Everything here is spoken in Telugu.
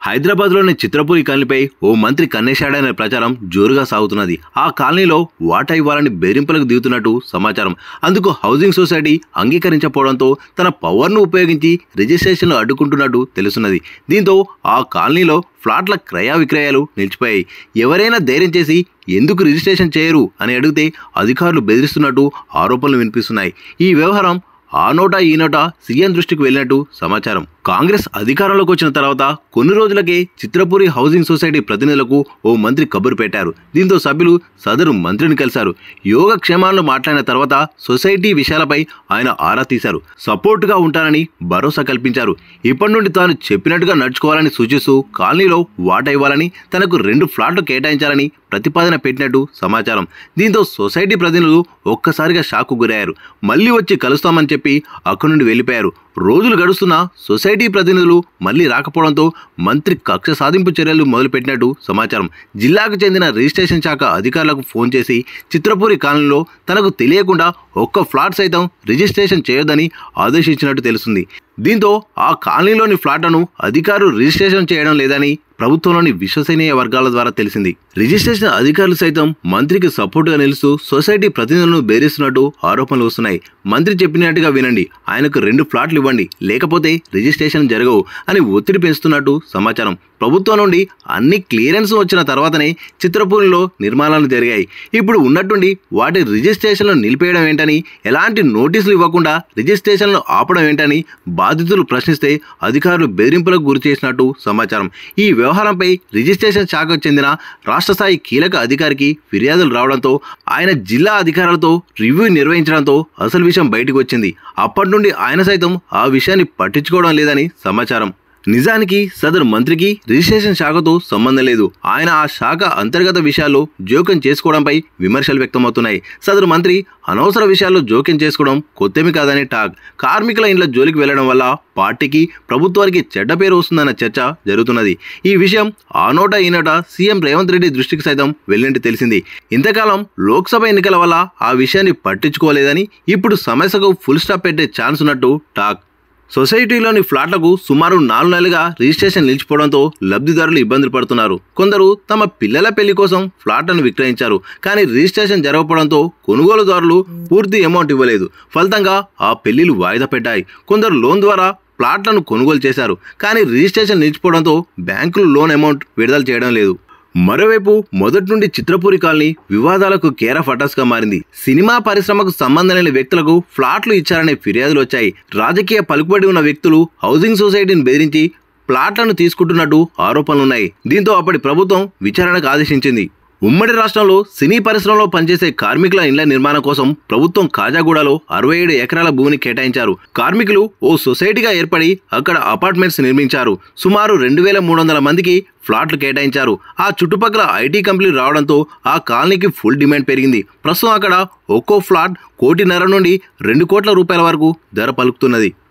హైదరాబాద్లోని చిత్రపూరి కాలనీపై ఓ మంత్రి కన్నేశాడనే ప్రచారం జోరుగా సాగుతున్నది ఆ కాలనీలో వాటా ఇవ్వాలని బెదిరింపులకు దిగుతున్నట్టు సమాచారం అందుకు హౌసింగ్ సొసైటీ అంగీకరించకపోవడంతో తన పవర్ను ఉపయోగించి రిజిస్ట్రేషన్లు అడ్డుకుంటున్నట్టు తెలుస్తున్నది దీంతో ఆ కాలనీలో ఫ్లాట్ల క్రయ విక్రయాలు నిలిచిపోయాయి ఎవరైనా ధైర్యం చేసి ఎందుకు రిజిస్ట్రేషన్ చేయరు అని అడిగితే అధికారులు బెదిరిస్తున్నట్టు ఆరోపణలు వినిపిస్తున్నాయి ఈ వ్యవహారం ఆ నోటా ఈ నోటా సీఎం దృష్టికి వెళ్ళినట్టు సమాచారం కాంగ్రెస్ అధికారంలోకి వచ్చిన తర్వాత కొన్ని రోజులకే చిత్రపూరి హౌసింగ్ సొసైటీ ప్రతినిధులకు ఓ మంత్రి కబురు పెట్టారు దీంతో సభ్యులు సదరు మంత్రిని కలిశారు యోగక్షేమాలను మాట్లాడిన తర్వాత సొసైటీ విషయాలపై ఆయన ఆరా తీశారు సపోర్టుగా ఉంటానని భరోసా కల్పించారు ఇప్పటి నుండి తాను చెప్పినట్టుగా నడుచుకోవాలని సూచిస్తూ కాలనీలో వాటా ఇవ్వాలని తనకు రెండు ఫ్లాట్లు కేటాయించాలని ప్రతిపాదన పెట్టినట్టు సమాచారం దీంతో సొసైటీ ప్రతినిధులు ఒక్కసారిగా షాకు గురయ్యారు మళ్ళీ వచ్చి కలుస్తామని చెప్పి అక్కడి నుండి వెళ్ళిపోయారు రోజులు గడుస్తున్నా సొసైటీ ప్రతినిధులు మళ్ళీ రాకపోవడంతో మంత్రి కక్ష సాధింపు చర్యలు మొదలుపెట్టినట్టు సమాచారం జిల్లాకు చెందిన రిజిస్ట్రేషన్ శాఖ అధికారులకు ఫోన్ చేసి చిత్రపూరి కాలనీలో తనకు తెలియకుండా ఒక్క ఫ్లాట్ సైతం రిజిస్ట్రేషన్ చేయొద్దని ఆదేశించినట్టు తెలుస్తుంది దీంతో ఆ కాలనీలోని ఫ్లాట్లను అధికారులు రిజిస్ట్రేషన్ చేయడం లేదని ప్రభుత్వంలోని విశ్వసనీయ వర్గాల ద్వారా తెలిసింది రిజిస్ట్రేషన్ అధికారులు సైతం మంత్రికి సపోర్టుగా నిలుస్తూ సొసైటీ ప్రతినిధులను బెదిరిస్తున్నట్టు ఆరోపణలు వస్తున్నాయి మంత్రి చెప్పినట్టుగా వినండి ఆయనకు రెండు ఫ్లాట్లు ఇవ్వండి లేకపోతే రిజిస్ట్రేషన్ జరగవు అని ఒత్తిడి పెంచుతున్నట్టు సమాచారం ప్రభుత్వం నుండి అన్ని క్లియరెన్స్ వచ్చిన తర్వాతనే చిత్రపూరిలో నిర్మాణాలు జరిగాయి ఇప్పుడు ఉన్నట్టుండి వాటి రిజిస్ట్రేషన్లు నిలిపేయడం ఏంటని ఎలాంటి నోటీసులు ఇవ్వకుండా రిజిస్ట్రేషన్లు ఆపడం ఏంటని బాధితులు ప్రశ్నిస్తే అధికారులు బెదిరింపులకు గురి చేసినట్టు సమాచారం ఈ వ్యవహారంపై రిజిస్ట్రేషన్ శాఖకు చెందిన రాష్ట్ర స్థాయి కీలక అధికారికి ఫిర్యాదులు రావడంతో ఆయన జిల్లా అధికారులతో రివ్యూ నిర్వహించడంతో అసలు విషయం బయటకు వచ్చింది అప్పటి నుండి ఆయన సైతం ఆ విషయాన్ని పట్టించుకోవడం లేదని సమాచారం నిజానికి సదరు మంత్రికి రిజిస్ట్రేషన్ శాఖతో సంబంధం లేదు ఆయన ఆ శాఖ అంతర్గత విషయాల్లో జోక్యం చేసుకోవడంపై విమర్శలు వ్యక్తమవుతున్నాయి సదరు మంత్రి అనవసర విషయాల్లో జోక్యం చేసుకోవడం కొత్తేమి కాదని టాక్ కార్మికుల ఇండ్ల జోలికి వెళ్లడం వల్ల పార్టీకి ప్రభుత్వానికి చెడ్డ పేరు వస్తుందన్న చర్చ జరుగుతున్నది ఈ విషయం ఆ నోట ఈ నోట సీఎం రేవంత్ రెడ్డి దృష్టికి సైతం వెళ్ళినట్టు తెలిసింది ఇంతకాలం లోక్సభ ఎన్నికల వల్ల ఆ విషయాన్ని పట్టించుకోలేదని ఇప్పుడు సమస్యకు ఫుల్ స్టాప్ పెట్టే ఛాన్స్ ఉన్నట్టు టాక్ సొసైటీలోని ఫ్లాట్లకు సుమారు నాలుగు నెలలుగా రిజిస్ట్రేషన్ నిలిచిపోవడంతో లబ్ధిదారులు ఇబ్బందులు పడుతున్నారు కొందరు తమ పిల్లల పెళ్లి కోసం ఫ్లాట్లను విక్రయించారు కానీ రిజిస్ట్రేషన్ జరగకపోవడంతో కొనుగోలుదారులు పూర్తి అమౌంట్ ఇవ్వలేదు ఫలితంగా ఆ పెళ్లిలు వాయిదా పెట్టాయి కొందరు లోన్ ద్వారా ప్లాట్లను కొనుగోలు చేశారు కానీ రిజిస్ట్రేషన్ నిలిచిపోవడంతో బ్యాంకులు లోన్ అమౌంట్ విడుదల చేయడం లేదు మరోవైపు మొదటి నుండి చిత్రపూరి కాలనీ వివాదాలకు కేర్ ఆఫ్ అటాస్ గా మారింది సినిమా పరిశ్రమకు సంబంధం లేని వ్యక్తులకు ఫ్లాట్లు ఇచ్చారనే ఫిర్యాదులు వచ్చాయి రాజకీయ పలుకుబడి ఉన్న వ్యక్తులు హౌసింగ్ సొసైటీని బెదిరించి ప్లాట్లను తీసుకుంటున్నట్టు ఆరోపణలున్నాయి దీంతో అప్పటి ప్రభుత్వం విచారణకు ఆదేశించింది ఉమ్మడి రాష్ట్రంలో సినీ పరిశ్రమలో పనిచేసే కార్మికుల ఇండ్ల నిర్మాణం కోసం ప్రభుత్వం కాజాగూడలో అరవై ఏడు ఎకరాల భూమిని కేటాయించారు కార్మికులు ఓ సొసైటీగా ఏర్పడి అక్కడ అపార్ట్మెంట్స్ నిర్మించారు సుమారు రెండు వేల మూడు వందల మందికి ఫ్లాట్లు కేటాయించారు ఆ చుట్టుపక్కల ఐటీ కంపెనీలు రావడంతో ఆ కాలనీకి ఫుల్ డిమాండ్ పెరిగింది ప్రస్తుతం అక్కడ ఒక్కో ఫ్లాట్ కోటిన్నర నుండి రెండు కోట్ల రూపాయల వరకు ధర పలుకుతున్నది